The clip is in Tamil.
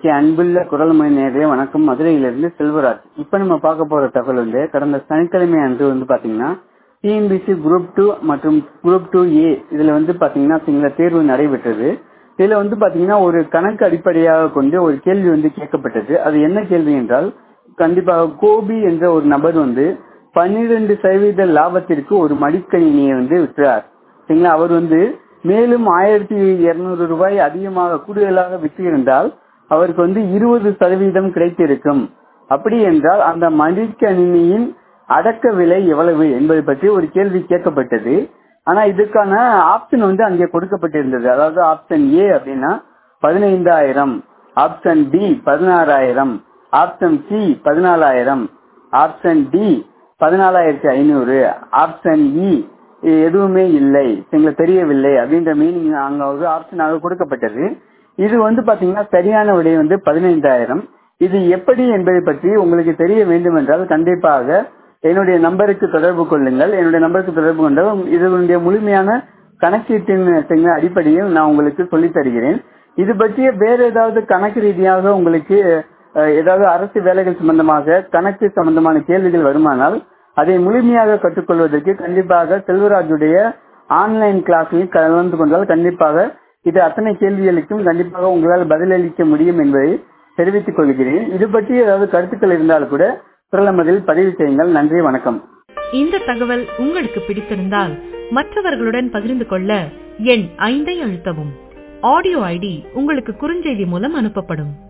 ஓகே அன்புள்ள குரல் மணி நேரே வணக்கம் மதுரையிலிருந்து செல்வராஜ் இப்ப நம்ம பார்க்க போற தகவல் வந்து கடந்த சனிக்கிழமை அன்று வந்து பாத்தீங்கன்னா டிஎன்பிசி குரூப் டூ மற்றும் குரூப் டூ ஏ இதுல வந்து பாத்தீங்கன்னா சிங்கள தேர்வு நடைபெற்றது இதுல வந்து பாத்தீங்கன்னா ஒரு கணக்கு அடிப்படையாக கொண்டு ஒரு கேள்வி வந்து கேட்கப்பட்டது அது என்ன கேள்வி என்றால் கண்டிப்பாக கோபி என்ற ஒரு நபர் வந்து பன்னிரண்டு சதவீத லாபத்திற்கு ஒரு மடிக்கணினியை வந்து விற்றார் சரிங்களா அவர் வந்து மேலும் ஆயிரத்தி இருநூறு ரூபாய் அதிகமாக கூடுதலாக விற்று இருந்தால் அவருக்கு வந்து இருபது சதவீதம் கிடைத்திருக்கும் அப்படி என்றால் அந்த மடிக்கணினியின் அடக்க விலை எவ்வளவு என்பது பற்றி ஒரு கேள்வி கேட்கப்பட்டது ஆனா இதுக்கான ஆப்ஷன் வந்து அங்கே கொடுக்கப்பட்டிருந்தது அதாவது ஆப்ஷன் ஏ அப்படின்னா பதினைந்தாயிரம் ஆப்ஷன் பி பதினாறாயிரம் ஆப்ஷன் சி பதினாலாயிரம் ஆப்ஷன் டி பதினாலாயிரத்தி ஐநூறு ஆப்ஷன் இ எதுவுமே இல்லை எங்களுக்கு தெரியவில்லை அப்படின்ற மீனிங் அங்க ஒரு ஆப்ஷனாக கொடுக்கப்பட்டது இது வந்து பாத்தீங்கன்னா சரியான விடை வந்து பதினைந்தாயிரம் இது எப்படி என்பதை பற்றி உங்களுக்கு தெரிய வேண்டும் என்றால் கண்டிப்பாக என்னுடைய நம்பருக்கு தொடர்பு கொள்ளுங்கள் என்னுடைய நம்பருக்கு தொடர்பு கொண்டால் இதனுடைய முழுமையான கணக்கீட்டின் அடிப்படையில் நான் உங்களுக்கு சொல்லித் தருகிறேன் இது பற்றிய வேற ஏதாவது கணக்கு ரீதியாக உங்களுக்கு ஏதாவது அரசு வேலைகள் சம்பந்தமாக கணக்கு சம்பந்தமான கேள்விகள் வருமானால் அதை முழுமையாக கற்றுக்கொள்வதற்கு கண்டிப்பாக செல்வராஜுடைய ஆன்லைன் கிளாஸில் கலந்து கொண்டால் கண்டிப்பாக இது அத்தனை கேள்விகளுக்கும் கண்டிப்பாக உங்களால் பதிலளிக்க முடியும் என்பதை தெரிவித்துக் கொள்கிறேன் இது பற்றி ஏதாவது கருத்துக்கள் இருந்தால் கூட பிரலமதில் பதிவு செய்யுங்கள் நன்றி வணக்கம் இந்த தகவல் உங்களுக்கு பிடித்திருந்தால் மற்றவர்களுடன் பகிர்ந்து கொள்ள எண் ஐந்தை அழுத்தவும் ஆடியோ ஐடி உங்களுக்கு குறுஞ்செய்தி மூலம் அனுப்பப்படும்